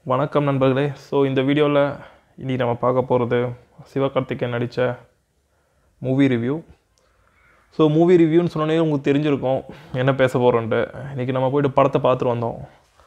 வணக்கம் நண்பர்களே ஸோ இந்த வீடியோவில் இன்றைக்கி நம்ம பார்க்க போகிறது சிவகார்த்திகேயன் நடித்த மூவி ரிவ்யூ ஸோ மூவி ரிவ்யூன்னு சொன்னோன்னே உங்களுக்கு தெரிஞ்சிருக்கும் என்ன பேச போகிறோன்ட்டு இன்றைக்கி நம்ம போயிட்டு படத்தை பார்த்துட்டு வந்தோம்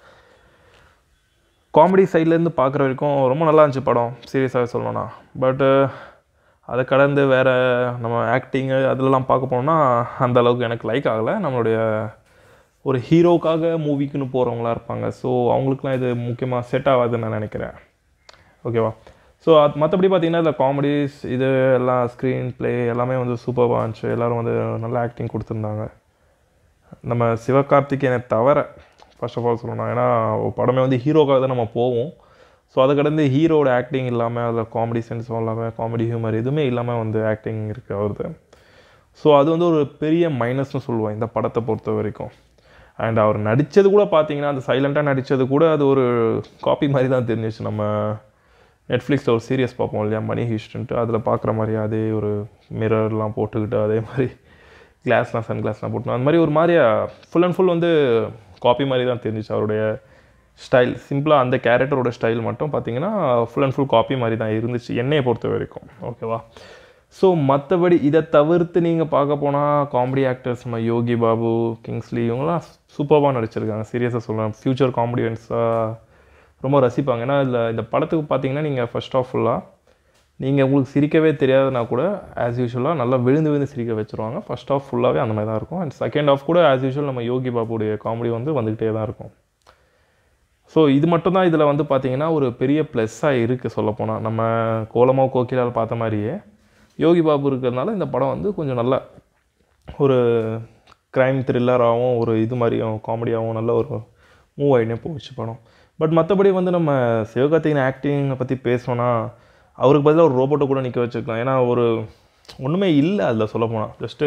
காமெடி சைட்லேருந்து பார்க்குற வரைக்கும் ரொம்ப நல்லா இருந்துச்சு படம் சீரியஸாக சொல்லணும்னா பட்டு அதை கடந்து வேறு நம்ம ஆக்டிங்கு அதிலலாம் பார்க்க போனோம்னா அந்த அளவுக்கு எனக்கு லைக் ஆகலை நம்மளுடைய ஒரு ஹீரோக்காக மூவிக்குன்னு போகிறவங்களா இருப்பாங்க ஸோ அவங்களுக்குலாம் இது முக்கியமாக செட் ஆகாதுன்னு நான் நினைக்கிறேன் ஓகேவா ஸோ அது மற்றபடி பார்த்தீங்கன்னா இந்த காமெடிஸ் இது எல்லாம் ஸ்க்ரீன் ப்ளே எல்லாமே வந்து சூப்பராக இருந்துச்சு எல்லோரும் வந்து நல்ல ஆக்டிங் கொடுத்துருந்தாங்க நம்ம சிவகார்த்திகேயனை தவிர ஃபர்ஸ்ட் ஆஃப் ஆல் சொல்லணும் ஏன்னா ஒரு படமே வந்து ஹீரோக்காக தான் நம்ம போவோம் ஸோ அதை கடந்து ஹீரோட ஆக்டிங் இல்லாமல் அதில் காமெடி சென்ஸும் இல்லாமல் காமெடி ஹியூமர் எதுவுமே இல்லாமல் வந்து ஆக்டிங் இருக்குது அவரது ஸோ அது வந்து ஒரு பெரிய மைனஸ்னு சொல்லுவேன் இந்த படத்தை பொறுத்த வரைக்கும் அண்ட் அவர் நடித்தது கூட பார்த்தீங்கன்னா அந்த சைலண்ட்டாக நடித்தது கூட அது ஒரு காப்பி மாதிரி தான் தெரிஞ்சிச்சு நம்ம நெட்ஃப்ளிக்ஸில் ஒரு சீரியஸ் பார்ப்போம் இல்லையா மணி ஹிஸ்டன்ட்டு அதில் பார்க்குற மாதிரி அதே ஒரு மிரர்லாம் போட்டுக்கிட்டு அதே மாதிரி கிளாஸ்லாம் சன் கிளாஸ்லாம் போட்டு அந்த மாதிரி ஒரு மாதிரியா ஃபுல் அண்ட் ஃபுல் வந்து காப்பி மாதிரி தான் தெரிஞ்சிச்சு அவருடைய ஸ்டைல் சிம்பிளாக அந்த கேரக்டரோட ஸ்டைல் மட்டும் பார்த்தீங்கன்னா ஃபுல் அண்ட் ஃபுல் காப்பி மாதிரி தான் இருந்துச்சு என்னையை பொறுத்த வரைக்கும் ஓகேவா ஸோ மற்றபடி இதை தவிர்த்து நீங்கள் பார்க்க போனால் காமெடி ஆக்டர்ஸ் நம்ம யோகி பாபு கிங்ஸ்லி இவங்களாம் சூப்பராக நடிச்சிருக்காங்க சீரியஸாக சொல்கிறேன் ஃப்யூச்சர் காமெடியன்ஸாக ரொம்ப ரசிப்பாங்க ஏன்னா இதில் இந்த படத்துக்கு பார்த்தீங்கன்னா நீங்கள் ஃபர்ஸ்ட் ஆஃப் ஃபுல்லாக நீங்கள் உங்களுக்கு சிரிக்கவே தெரியாதுன்னா கூட ஆஸ் யூஷுவலாக நல்லா விழுந்து விழுந்து சிரிக்க வச்சுருவாங்க ஃபர்ஸ்ட் ஆஃப் ஃபுல்லாகவே அந்த மாதிரி தான் இருக்கும் அண்ட் செகண்ட் ஆஃப் கூட ஆஸ் யூஷுவல் நம்ம யோகி பாபுடைய காமெடி வந்து வந்துக்கிட்டே தான் இருக்கும் ஸோ இது மட்டும் தான் இதில் வந்து பார்த்தீங்கன்னா ஒரு பெரிய ப்ளஸ்ஸாக இருக்குது சொல்லப்போனால் நம்ம கோலமோ கோகிலால் பார்த்த மாதிரியே யோகி பாபு இருக்கிறதுனால இந்த படம் வந்து கொஞ்சம் நல்ல ஒரு க்ரைம் த்ரில்லராகவும் ஒரு இது மாதிரியும் காமெடியாகவும் நல்ல ஒரு மூவ் ஆகினே போச்சு படம் பட் மற்றபடி வந்து நம்ம சிவகார்த்திகேயன் ஆக்டிங்கை பற்றி பேசணுன்னா அவருக்கு பதிலாக ஒரு ரோபோட்டை கூட நிற்க வச்சுருக்கலாம் ஏன்னா ஒரு ஒன்றுமே இல்லை அதில் சொல்லப்போனால் ஜஸ்ட்டு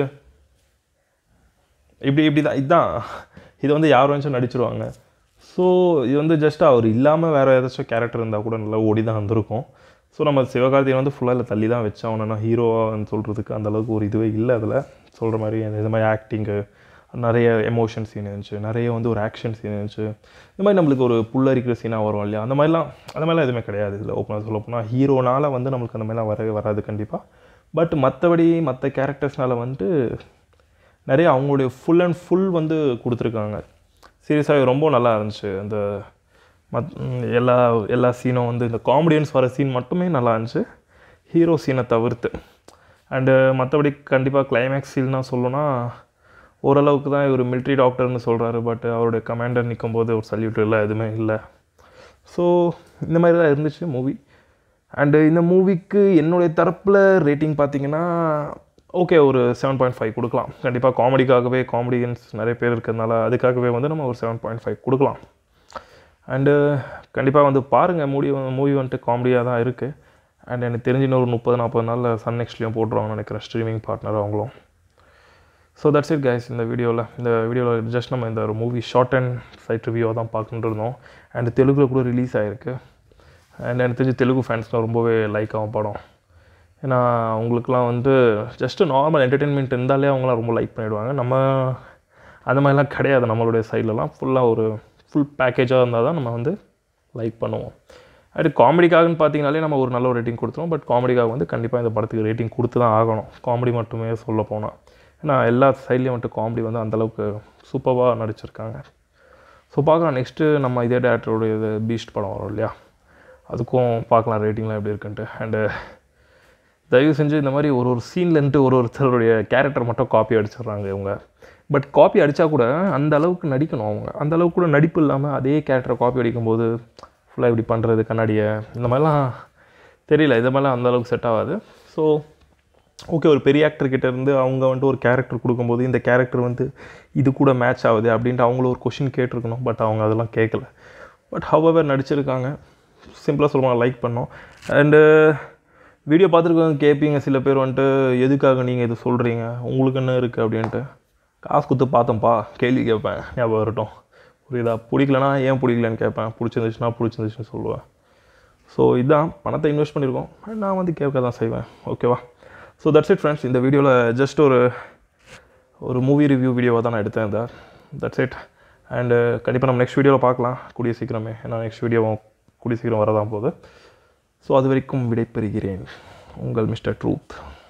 இப்படி இப்படி தான் இதுதான் இது வந்து யார் வேணுச்சும் நடிச்சிருவாங்க ஸோ இது வந்து ஜஸ்ட் அவர் இல்லாமல் வேறு ஏதாச்சும் கேரக்டர் இருந்தால் கூட நல்லா ஓடி தான் வந்திருக்கும் ஸோ நம்ம சிவகார்த்திகேயன் வந்து ஃபுல்லாக இல்லை தள்ளி தான் வச்சாகணும்னா ஹீரோவான்னு சொல்கிறதுக்கு அந்தளவுக்கு ஒரு இதுவே இல்லை அதில் சொல்கிற மாதிரி இந்த மாதிரி ஆக்டிங்கு நிறைய எமோஷன் சீன் இருந்துச்சு நிறைய வந்து ஒரு ஆக்ஷன் சீன் இருந்துச்சு இந்த மாதிரி நம்மளுக்கு ஒரு புல்லரிக்கிற சீனாக வரும் இல்லையா அந்த மாதிரிலாம் அந்த மாதிரிலாம் எதுவுமே கிடையாது இதில் ஓப்பனாக சொல்ல போனால் ஹீரோனால் வந்து நம்மளுக்கு அந்த மாதிரிலாம் வரவே வராது கண்டிப்பாக பட் மற்றபடி மற்ற கேரக்டர்ஸ்னால் வந்துட்டு நிறைய அவங்களுடைய ஃபுல் அண்ட் ஃபுல் வந்து கொடுத்துருக்காங்க சீரியஸாக ரொம்ப நல்லா இருந்துச்சு அந்த மத் எல்லா எல்லா சீனும் வந்து இந்த காமெடியன்ஸ் வர சீன் மட்டுமே நல்லா இருந்துச்சு ஹீரோ சீனை தவிர்த்து அண்டு மற்றபடி கண்டிப்பாக கிளைமேக்ஸ் சீன் தான் சொல்லணும்னா ஓரளவுக்கு தான் இவர் மிலிட்ரி டாக்டர்னு சொல்கிறாரு பட் அவருடைய கமாண்டர் நிற்கும் போது ஒரு சல்யூட் இல்லை எதுவுமே இல்லை ஸோ இந்த மாதிரி தான் இருந்துச்சு மூவி அண்டு இந்த மூவிக்கு என்னுடைய தரப்பில் ரேட்டிங் பார்த்தீங்கன்னா ஓகே ஒரு செவன் பாயிண்ட் ஃபைவ் கொடுக்கலாம் கண்டிப்பாக காமெடிக்காகவே காமெடியன்ஸ் நிறைய பேர் இருக்கிறதுனால அதுக்காகவே வந்து நம்ம ஒரு செவன் பாயிண்ட் ஃபைவ் கொடுக்கலாம் அண்டு கண்டிப்பாக வந்து பாருங்கள் மூவி மூவி வந்துட்டு காமெடியாக தான் இருக்குது அண்ட் எனக்கு தெரிஞ்சு இன்னொரு முப்பது நாற்பது நாளில் சன் நெக்ஸ்ட்லேயும் போட்டுருவாங்கன்னு நினைக்கிறேன் ஸ்ட்ரீமிங் பார்ட்னர் அவங்களும் ஸோ தட்ஸ் இட் கைஸ் இந்த வீடியோவில் இந்த வீடியோவில் ஜஸ்ட் நம்ம இந்த ஒரு மூவி ஷார்ட் அண்ட் சைட் ரிவ்யூவாக தான் பார்த்துட்டு இருந்தோம் அண்ட் தெலுங்கில் கூட ரிலீஸ் ஆகிருக்கு அண்ட் எனக்கு தெரிஞ்சு தெலுங்கு ஃபேன்ஸ்லாம் ரொம்பவே லைக் ஆகும் படம் ஏன்னா அவங்களுக்குலாம் வந்து ஜஸ்ட்டு நார்மல் என்டர்டெயின்மெண்ட் இருந்தாலே அவங்களாம் ரொம்ப லைக் பண்ணிவிடுவாங்க நம்ம அந்த மாதிரிலாம் கிடையாது நம்மளுடைய சைட்லலாம் ஃபுல்லாக ஒரு ஃபுல் பேக்கேஜாக இருந்தால் தான் நம்ம வந்து லைக் பண்ணுவோம் அது காமெடிக்காகன்னு பார்த்தீங்கனாலே நம்ம ஒரு நல்ல ஒரு ரேட்டிங் கொடுத்துருவோம் பட் காமெடிக்காக வந்து கண்டிப்பாக இந்த படத்துக்கு ரேட்டிங் கொடுத்து தான் ஆகணும் காமெடி மட்டுமே சொல்ல போனால் ஏன்னா எல்லா சைட்லேயும் வந்துட்டு காமெடி வந்து அந்தளவுக்கு சூப்பராக நடிச்சிருக்காங்க ஸோ பார்க்கலாம் நெக்ஸ்ட்டு நம்ம இதே டேரக்டருடைய இது பீஸ்ட் படம் வரும் இல்லையா அதுக்கும் பார்க்கலாம் ரேட்டிங்லாம் எப்படி இருக்குன்ட்டு அண்டு தயவு செஞ்சு இந்த மாதிரி ஒரு ஒரு சீன்லேருந்து ஒரு ஒருத்தருடைய கேரக்டர் மட்டும் காப்பி அடிச்சிடுறாங்க இவங்க பட் காப்பி அடித்தா கூட அந்த அளவுக்கு நடிக்கணும் அவங்க அந்த அளவுக்கு கூட நடிப்பு இல்லாமல் அதே கேரக்டரை காப்பி அடிக்கும்போது ஃபுல்லாக இப்படி பண்ணுறது கண்ணாடியை இந்த மாதிரிலாம் தெரியல இது மாதிரிலாம் அந்த அளவுக்கு செட் ஆகாது ஸோ ஓகே ஒரு பெரிய ஆக்டர்கிட்ட இருந்து அவங்க வந்துட்டு ஒரு கேரக்டர் கொடுக்கும்போது இந்த கேரக்டர் வந்து இது கூட மேட்ச் ஆகுது அப்படின்ட்டு அவங்கள ஒரு கொஷின் கேட்டிருக்கணும் பட் அவங்க அதெல்லாம் கேட்கல பட் ஹவவர் நடிச்சிருக்காங்க சிம்பிளாக சொல்லுவாங்க லைக் பண்ணோம் அண்டு வீடியோ பார்த்துருக்கவங்க கேட்பீங்க சில பேர் வந்துட்டு எதுக்காக நீங்கள் இது சொல்கிறீங்க உங்களுக்கு என்ன இருக்குது அப்படின்ட்டு காசு கொடுத்து பார்த்தோம்ப்பா கேள்வி கேட்பேன் ஞாபகம் வரட்டும் புரியுதா பிடிக்கலனா ஏன் பிடிக்கலன்னு கேட்பேன் பிடிச்சிருந்துச்சுன்னா பிடிச்சிருந்துச்சுன்னு சொல்லுவேன் ஸோ இதுதான் பணத்தை இன்வெஸ்ட் பண்ணியிருக்கோம் நான் வந்து கேட்க தான் செய்வேன் ஓகேவா ஸோ தட்ஸ் இட் ஃப்ரெண்ட்ஸ் இந்த வீடியோவில் ஜஸ்ட் ஒரு ஒரு மூவி ரிவ்யூ வீடியோவாக தான் நான் எடுத்தேன் இந்த தட்ஸ் இட் அண்டு கண்டிப்பாக நம்ம நெக்ஸ்ட் வீடியோவில் பார்க்கலாம் கூடிய சீக்கிரமே ஏன்னா நெக்ஸ்ட் வீடியோவும் கூடிய சீக்கிரம் வரதான் போகுது ஸோ அது வரைக்கும் விடைபெறுகிறேன் உங்கள் மிஸ்டர் ட்ரூத்